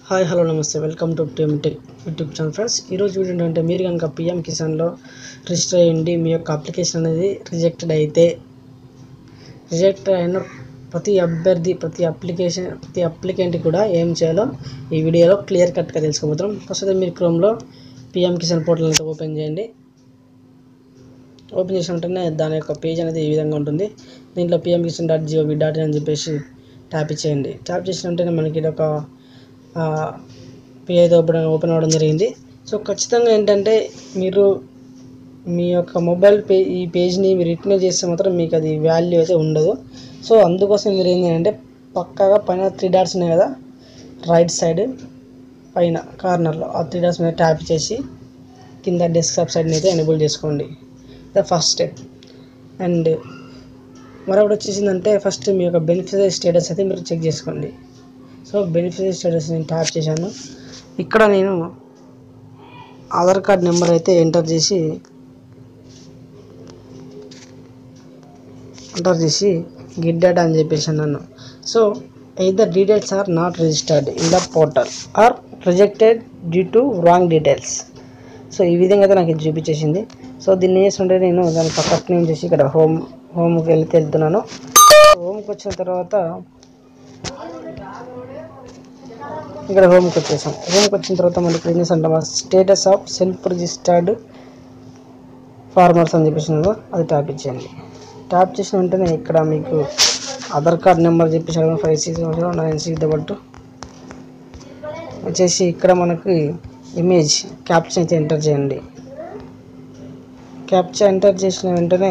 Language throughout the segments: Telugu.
హాయ్ హలో నమస్తే welcome to team tech YouTube channel friends ఈరోజు వీడియో ఏంటంటే మీరు కనుక పిఎం కిసాన్లో రిజిస్టర్ అయ్యండి మీ యొక్క అప్లికేషన్ అనేది రిజెక్టెడ్ అయితే రిజెక్ట్ అయిన ప్రతి అభ్యర్థి ప్రతి అప్లికేషన్ ప్రతి అప్లికెంట్ కూడా ఏం చేయాలో ఈ వీడియోలో క్లియర్ కట్గా తెలుసుకోబోతున్నాం ఫస్ట్ అయితే మీరు క్రోమ్లో పిఎం కిసాన్ పోర్టల్ అయితే ఓపెన్ చేయండి ఓపెన్ చేసిన వెంటనే దాని యొక్క పేజ్ అనేది ఈ విధంగా ఉంటుంది దీంట్లో PM Kisan dot GOV dot in అని చెప్పేసి ట్యాప్ ఇచ్చేయండి ట్యాప్ చేసిన వెంటనే మనకి ఇది ఒక పేజ్ అయితే ఓపెన్ ఓపెన్ అవ్వడం జరిగింది సో ఖచ్చితంగా ఏంటంటే మీరు మీ యొక్క మొబైల్ పే ఈ పేజ్ని మీరు రిటర్న్ చేస్తే మాత్రం మీకు అది వాల్యూ అయితే ఉండదు సో అందుకోసం మీరు ఏం చేయాలంటే పక్కాగా పైన త్రీ డాట్స్ ఉన్నాయి కదా రైట్ సైడ్ పైన కార్నర్లో ఆ త్రీ డాట్స్ మీద ట్యాప్ చేసి కింద డెస్క్టాప్ సైడ్ని అయితే ఎనేబుల్ చేసుకోండి ద ఫస్ట్ స్టెప్ అండ్ మరొకటి వచ్చేసిందంటే ఫస్ట్ మీ యొక్క బెనిఫిషరీ స్టేటస్ అయితే మీరు చెక్ చేసుకోండి సో బెనిఫిషరీ స్టేటస్ నేను ట్యాప్ చేశాను ఇక్కడ నేను ఆధార్ కార్డ్ నెంబర్ అయితే ఎంటర్ చేసి ఎంటర్ చేసి గిట్ డేటా అని చెప్పేసి అన్నాను so either details are not registered in the portal or rejected due to wrong details so ఈ విధంగా అయితే నాకు ఇది చూపించేసింది సో దీన్ని చేస్తుంటే నేను దాని పక్కన నేను చేసి ఇక్కడ హోమ్ హోమ్కి వెళ్తే వెళ్తున్నాను హోమ్కి వచ్చిన తర్వాత ఇక్కడ హోమ్కి వచ్చేసాం హోమ్కి వచ్చిన తర్వాత మనకి ఏం చేస్తాం status of self registered farmers అని చెప్పేసి ఉందో అది ట్యాప్ ఇచ్చేయండి ట్యాప్ చేసిన వెంటనే ఇక్కడ మీకు ఆధార్ కార్డ్ నెంబర్ చెప్పేసి five six nine six double two వచ్చేసి ఇక్కడ మనకి ఇమేజ్ క్యాప్చర్ అయితే ఎంటర్ చేయండి క్యాప్చర్ ఎంటర్ చేసిన వెంటనే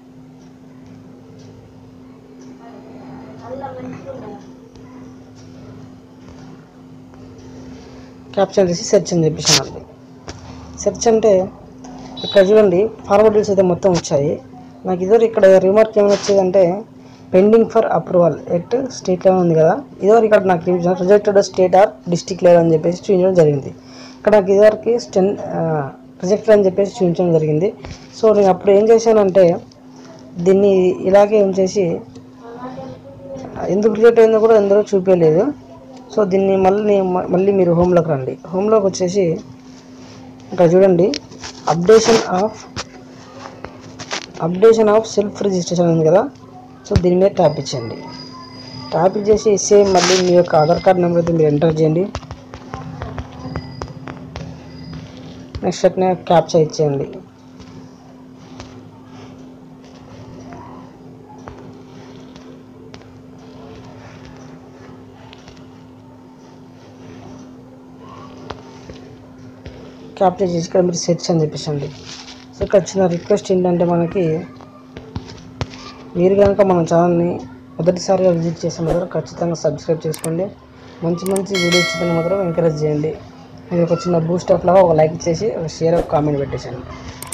క్యాప్చర్ చేసి సెర్చ్ అని చెప్పేసి అన్నది సెర్చ్ అంటే ఇక్కడ చూడండి ఫార్వర్డ్ డీల్స్ అయితే మొత్తం వచ్చాయి నాకు ఇదివరకు ఇక్కడ రిమార్క్ ఏమైనా వచ్చేదంటే pending for approval at state level ఉంది కదా ఇదివరకు ఇక్కడ నాకు rejected state or district level అని చెప్పేసి చూపించడం జరిగింది ఇక్కడ నాకు ఇదివరకు స్టెన్ రిజెక్టెడ్ అని చెప్పేసి చూపించడం జరిగింది సో నేను అప్పుడు ఏం చేశానంటే దీన్ని ఇలాగే ఏం చేసి ఎందుకు రిజెక్ట్ అయిందో కూడా ఎందులో చూపించలేదు సో దీన్ని మళ్ళీ మళ్ళీ మీరు హోమ్లోకి రండి హోమ్లోకి వచ్చేసి ఇక్కడ చూడండి updation of updation of self registration ఉంది కదా సో దీని మీద ట్యాప్ ఇచ్చండి ట్యాప్ ఇచ్చేసి సేమ్ మళ్ళీ మీ యొక్క ఆధార్ కార్డ్ నెంబర్ అయితే మీరు ఎంటర్ చేయండి నెక్స్ట్ అట్నే క్యాప్చర్ ఇచ్చేయండి క్యాప్చర్ చేసి ఇక్కడ మీరు సెర్చ్ అని చెప్పేసండి సో ఇక్కడ చిన్న రిక్వెస్ట్ ఏంటంటే మనకి మీరు కనుక మన ఛానల్ని మొదటిసారిగా విజిట్ చేసే మాత్రం ఖచ్చితంగా సబ్స్క్రైబ్ చేసుకోండి మంచి మంచి వీడియోస్ చూసిన మాత్రం ఎంకరేజ్ చేయండి ఇది ఒక చిన్న బూస్ట్ అప్ లాగా ఒక లైక్ చేసి ఒక షేర్ ఒక కామెంట్ పెట్టేసండి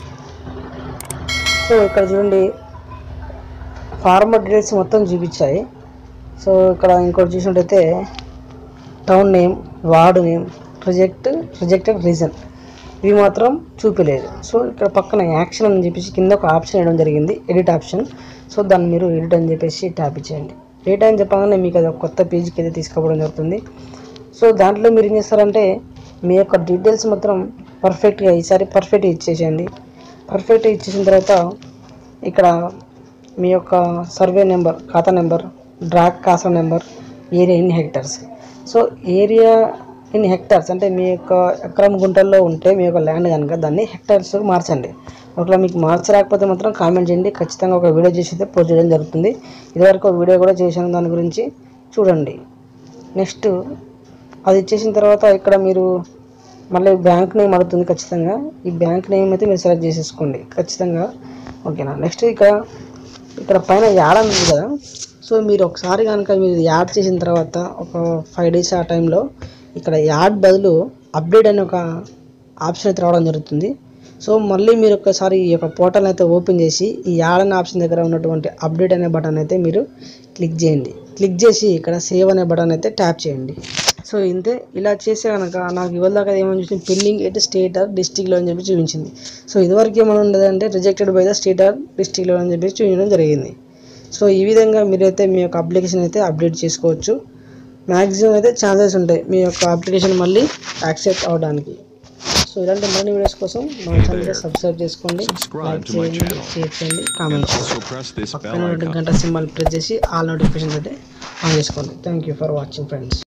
సో ఇక్కడ చూడండి ఫార్మర్ డీటెయిల్స్ మొత్తం చూపించాయి సో ఇక్కడ ఇంకోటి చూసినట్టయితే town name ward name reject rejected reason ఇవి మాత్రం చూపించలేదు సో ఇక్కడ పక్కన యాక్షన్ అని చెప్పేసి కింద ఒక ఆప్షన్ వేయడం జరిగింది ఎడిట్ ఆప్షన్ సో దాన్ని మీరు ఎడిట్ అని చెప్పేసి ట్యాప్ ఇచ్చేయండి ఎడిట్ అని చెప్పగానే మీకు అది ఒక కొత్త పేజ్కి అయితే తీసుకుపోవడం జరుగుతుంది సో దాంట్లో మీరు ఏం చేస్తారంటే మీ యొక్క డీటెయిల్స్ మాత్రం పర్ఫెక్ట్గా ఈసారి పర్ఫెక్ట్గా ఇచ్చేసేయండి పర్ఫెక్ట్గా ఇచ్చేసిన తర్వాత ఇక్కడ మీ యొక్క సర్వే నెంబర్ ఖాతా నెంబర్ డ్రాక్ ఖాతా number area in hectares so area in hectares అంటే మీ యొక్క ఎకరం గుంటల్లో ఉంటే మీ యొక్క ల్యాండ్ కనుక దాన్ని హెక్టార్స్ మార్చండి ఒకవేళ మీకు మార్చరాకపోతే మాత్రం కామెంట్ చేయండి ఖచ్చితంగా ఒక వీడియో చేసి అయితే పోస్ట్ చేయడం జరుగుతుంది ఇదివరకు ఒక వీడియో కూడా చేశాను దాని గురించి చూడండి నెక్స్ట్ అది ఇచ్చేసిన తర్వాత ఇక్కడ మీరు మళ్ళీ బ్యాంక్ నేమ్ అడుగుతుంది ఖచ్చితంగా ఈ బ్యాంక్ నేమ్ అయితే మీరు సెలెక్ట్ చేసేసుకోండి ఖచ్చితంగా ఓకేనా నెక్స్ట్ ఇక్కడ ఇక్కడ పైన యాడ్ ఉంది కదా సో మీరు ఒకసారి కనుక మీరు యాడ్ చేసిన తర్వాత ఒక ఫైవ్ డేస్ ఆ టైంలో ఇక్కడ యాడ్ బదులు అప్డేట్ అనే ఒక ఆప్షన్ అయితే రావడం జరుగుతుంది సో మళ్ళీ మీరు ఒకసారి ఈ యొక్క పోర్టల్ అయితే ఓపెన్ చేసి ఈ యాడ్ అనే ఆప్షన్ దగ్గర ఉన్నటువంటి అప్డేట్ అనే బటన్ అయితే మీరు క్లిక్ చేయండి క్లిక్ చేసి ఇక్కడ సేవ్ అనే బటన్ అయితే ట్యాప్ చేయండి సో ఇంతే ఇలా చేస్తే కనుక నాకు ఇవాళ దాకా ఏమని చూసింది పెండింగ్ ఎట్ స్టేట్ ఆర్ డిస్టిక్లో అని చెప్పి చూపించింది సో ఇదివరకు ఏమైనా ఉండదంటే rejected by the state or డిస్టిక్లో అని చెప్పి చూపించడం జరిగింది సో ఈ విధంగా మీరైతే మీ యొక్క అప్లికేషన్ అయితే అప్డేట్ చేసుకోవచ్చు మ్యాక్సిమం అయితే ఛాన్సెస్ ఉంటాయి మీ యొక్క అప్లికేషన్ మళ్ళీ యాక్సెప్ట్ అవడానికి సో ఇలాంటి మరిన్ని వీడియోస్ కోసం మా ఛానల్ సబ్స్క్రైబ్ చేసుకోండి Subscribe లైక్ to my చేయండి channel. షేర్ చేయండి And కామెంట్ చేయండి also press this పక్కన bell ఉన్న icon. గంట సింబల్ ప్రెస్ చేసి ఆల్ నోటిఫికేషన్స్ అయితే ఆన్ చేసుకోండి thank you for watching friends